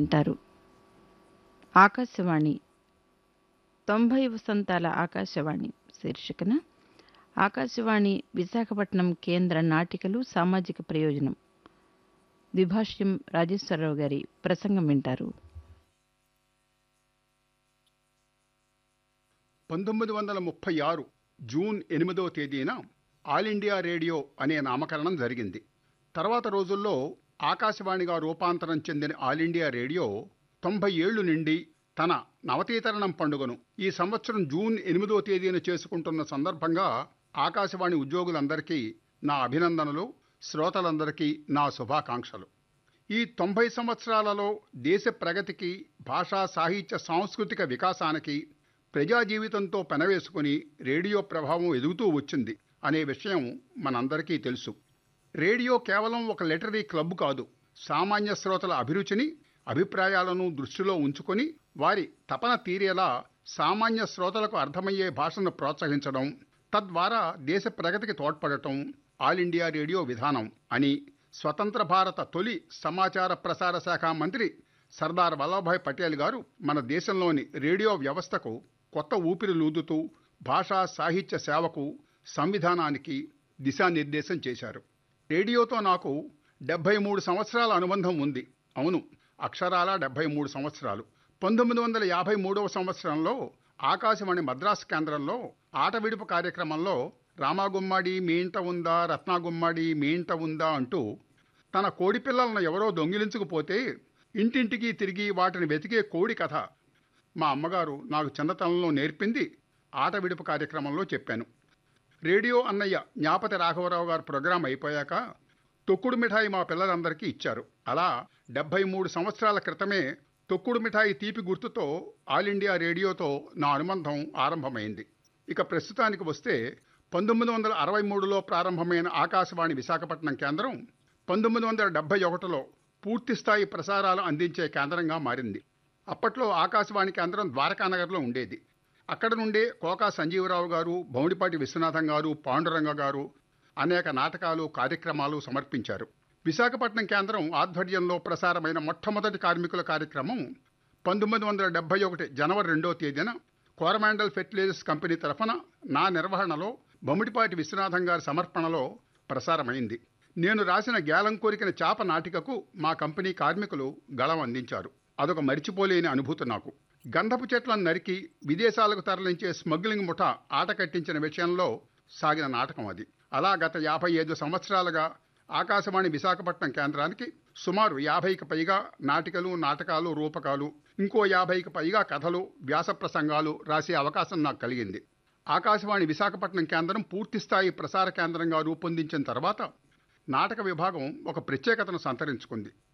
వింటారు ఆకాశవాణి తొంభై వసంతాల ఆకాశవాణి శీర్షికన ఆకాశవాణి విశాఖపట్నం కేంద్ర నాటికలు సామాజిక ప్రయోజనం ద్విభాష్యం రాజేశ్వరరావు గారి ప్రసంగం వింటారు పంతొమ్మిది వందల ముప్పై ఆరు జూన్ ఎనిమిదవ తేదీన ఆల్ ఇండియా రేడియో అనే నామకరణం జరిగింది తర్వాత రోజుల్లో ఆకాశవాణిగా రూపాంతరం చెందిన ఆల్ ఇండియా రేడియో తొంభై ఏళ్లు నిండి తన నవతీకరణం పండుగను ఈ సంవత్సరం జూన్ ఎనిమిదవ తేదీన చేసుకుంటున్న సందర్భంగా ఆకాశవాణి ఉద్యోగులందరికీ నా అభినందనలు శ్రోతలందరికీ నా శుభాకాంక్షలు ఈ తొంభై సంవత్సరాలలో దేశ ప్రగతికి భాషా సాహిత్య సాంస్కృతిక వికాసానికి ప్రజా జీవితంతో పెనవేసుకుని రేడియో ప్రభావం ఎదుగుతూ వచ్చింది అనే విషయం మనందరికీ తెలుసు రేడియో కేవలం ఒక లిటరీ క్లబ్ కాదు సామాన్య శ్రోతల అభిరుచిని అభిప్రాయాలను దృష్టిలో ఉంచుకొని వారి తపన తీరేలా సామాన్య శ్రోతలకు అర్థమయ్యే భాషను ప్రోత్సహించడం తద్వారా దేశ ప్రగతికి తోడ్పడటం ఆల్ ఇండియా రేడియో విధానం అని స్వతంత్ర భారత తొలి సమాచార ప్రసార శాఖ మంత్రి సర్దార్ వల్లభాయ్ పటేల్ గారు మన దేశంలోని రేడియో వ్యవస్థకు కొత్త ఊపిరి లూదుతూ భాషా సాహిత్య సేవకు సంవిధానానికి దిశానిర్దేశం చేశారు రేడియోతో నాకు డెబ్బై మూడు సంవత్సరాల అనుబంధం ఉంది అవును అక్షరాల డెబ్బై మూడు సంవత్సరాలు పంతొమ్మిది వందల యాభై మూడవ సంవత్సరంలో ఆకాశవాణి మద్రాసు కేంద్రంలో ఆట విడుపు కార్యక్రమంలో రామాగుమ్మాడి మీ ఇంట ఉందా రత్నాగుమ్మాడి మీ ఇంట ఉందా అంటూ తన కోడి పిల్లలను ఎవరో దొంగిలించుకుపోతే ఇంటింటికి తిరిగి వాటిని వెతికే కోడి కథ మా అమ్మగారు నాకు చిన్నతనంలో నేర్పింది ఆట విడుపు కార్యక్రమంలో చెప్పాను రేడియో అన్నయ్య జ్ఞాపతి రాఘవరావు గారు ప్రోగ్రాం అయిపోయాక తొక్కుడు మిఠాయి మా పిల్లలందరికీ ఇచ్చారు అలా డెబ్బై మూడు సంవత్సరాల క్రితమే తొక్కుడు మిఠాయి తీపి గుర్తుతో ఆల్ ఇండియా రేడియోతో నా అనుబంధం ఆరంభమైంది ఇక ప్రస్తుతానికి వస్తే పంతొమ్మిది వందల అరవై మూడులో ప్రారంభమైన ఆకాశవాణి విశాఖపట్నం కేంద్రం పంతొమ్మిది వందల డెబ్బై ఒకటిలో పూర్తిస్థాయి ప్రసారాలు అందించే కేంద్రంగా మారింది అప్పట్లో ఆకాశవాణి కేంద్రం ద్వారకానగర్లో ఉండేది అక్కడ నుండే కోకా సంజీవరావు గారు బౌడిపాటి విశ్వనాథం గారు పాండురంగ గారు అనేక నాటకాలు కార్యక్రమాలు సమర్పించారు విశాఖపట్నం కేంద్రం ఆధ్వర్యంలో ప్రసారమైన మొట్టమొదటి కార్మికుల కార్యక్రమం పంతొమ్మిది వందల డెబ్బై ఒకటి జనవరి రెండో తేదీన కోరమాండల్ ఫెర్టిలైజర్స్ కంపెనీ తరఫున నా నిర్వహణలో బొమ్మిడిపాటి విశ్వనాథం గారి సమర్పణలో ప్రసారమైంది నేను రాసిన గేలం కోరికన చాప నాటికకు మా కంపెనీ కార్మికులు గళం అందించారు అదొక మరిచిపోలేని అనుభూతి నాకు గంధపు చెట్లను నరికి విదేశాలకు తరలించే స్మగ్లింగ్ ముఠ ఆట కట్టించిన విషయంలో సాగిన నాటకం అది అలా గత యాభై ఐదు సంవత్సరాలుగా ఆకాశవాణి విశాఖపట్నం కేంద్రానికి సుమారు యాభైకి పైగా నాటికలు నాటకాలు రూపకాలు ఇంకో యాభైకి పైగా కథలు వ్యాస ప్రసంగాలు రాసే అవకాశం నాకు కలిగింది ఆకాశవాణి విశాఖపట్నం కేంద్రం పూర్తిస్థాయి ప్రసార కేంద్రంగా రూపొందించిన తర్వాత నాటక విభాగం ఒక ప్రత్యేకతను సంతరించుకుంది